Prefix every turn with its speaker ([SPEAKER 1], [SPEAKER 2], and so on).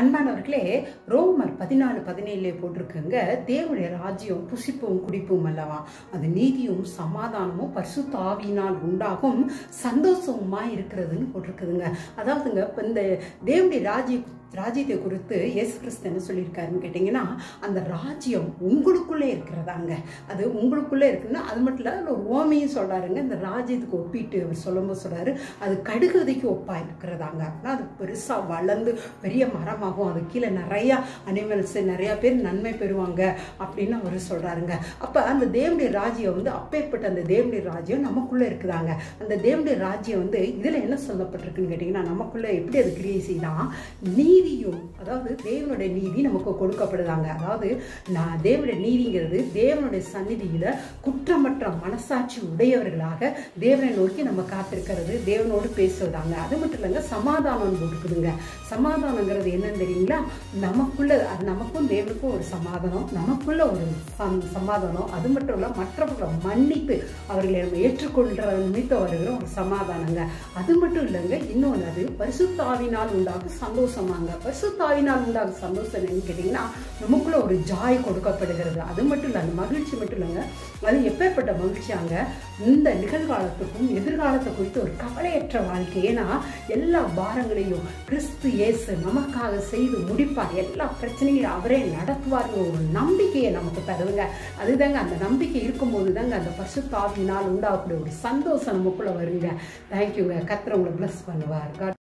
[SPEAKER 1] அன்பானவர்களே ரோமர் பதினாலு பதினேழுல போட்டிருக்குங்க தேவனுடைய ராஜ்யம் புசிப்பும் குடிப்பும் அல்லவா அது நீதியும் சமாதானமும் பரிசுத்த ஆவியினால் உண்டாகும் சந்தோஷமுமா இருக்கிறதுன்னு போட்டிருக்குதுங்க அதாவதுங்க இப்போ இந்த தேவனுடைய ராஜ்ய ராஜ்யத்தை குறித்து இயேசு கிறிஸ்து என்ன சொல்லியிருக்காருன்னு கேட்டிங்கன்னா அந்த ராஜ்யம் உங்களுக்குள்ளே இருக்கிறதாங்க அது உங்களுக்குள்ளே இருக்குன்னா அது மட்டும் இல்லை அதில் ஒரு ஓமையும் சொல்கிறாருங்க இந்த ராஜ்யத்துக்கு ஒப்பிட்டு அவர் சொல்லும்போது சொல்கிறாரு அது கடுகுதைக்கு ஒப்பா இருக்கிறதாங்க அப்படின்னா அது பெருசாக வளர்ந்து பெரிய மரமாகும் அது கீழே நிறையா அனிமல்ஸ் நிறையா பேர் நன்மை பெறுவாங்க அப்படின்னு அவர் சொல்கிறாருங்க அப்போ அந்த தேவனுடைய ராஜ்யம் வந்து அப்பேற்பட்ட அந்த தேவனுடைய ராஜ்யம் நமக்குள்ளே இருக்குதாங்க அந்த தேவனுடைய ராஜ்யம் வந்து இதில் என்ன சொல்லப்பட்டிருக்குன்னு கேட்டிங்கன்னா நமக்குள்ளே எப்படி அது கிரியை செய்யலாம் நீதியும் அதாவது தேவனுடைய நீதி நமக்கு கொடுக்கப்படுதாங்க அதாவது நான் தேவனுடைய நீதிங்கிறது தேவனுடைய சந்நிதியில் குற்றமற்ற மனசாட்சி உடையவர்களாக தேவனை நோக்கி நம்ம காத்திருக்கிறது தேவனோடு பேசுவதாங்க அது மட்டும் இல்லைங்க சமாதானம் கொடுக்குதுங்க சமாதானங்கிறது என்னன்னு தெரியுங்களா நமக்குள்ள அது நமக்கும் தேவனுக்கும் ஒரு சமாதானம் நமக்குள்ள ஒரு சம்- சமாதானம் அது மட்டும் இல்லை மற்றவர்களை மன்னிப்பு அவர்களை நம்ம ஏற்றுக்கொள்கிற நிமித்தம் வருகிற ஒரு சமாதானங்க அது மட்டும் இல்லைங்க இன்னொன்று அது பரிசுத்தாவினால் உண்டாகும் சந்தோஷமாங்க பரிசுத்தாவினால் உண்டாகும் சந்தோஷம் என்னன்னு கேட்டிங்கன்னா நமக்குள்ள ஒரு ஜாய் கொடுக்கப்படுகிறது அது மட்டும் இல்லை அந்த மகிழ்ச்சி மட்டும் இல்லைங்க அது எப்பேற்பட்ட மகிழ்ச்சியாங்க இந்த நிகழ்காலத்துக்கும் எதிர்காலத்தை குறித்து ஒரு கவலையற்ற வாழ்க்கை ஏன்னா எல்லா பாரங்களையும் கிறிஸ்து இயேசு நமக்காக செய்து முடிப்பார் எல்லா பிரச்சனைகளையும் அவரே நடத்துவார்னு ஒரு நம்பிக்கையை நமக்கு தருதுங்க அதுதாங்க அந்த நம்பிக்கை இருக்கும்போது தாங்க அந்த பசுத்தாவினால் உண்டாகக்கூடிய ஒரு சந்தோஷம் நமக்குள்ள வருங்க தேங்க்யூங்க கத்திர உங்களை ப்ளஸ் பண்ணுவார் God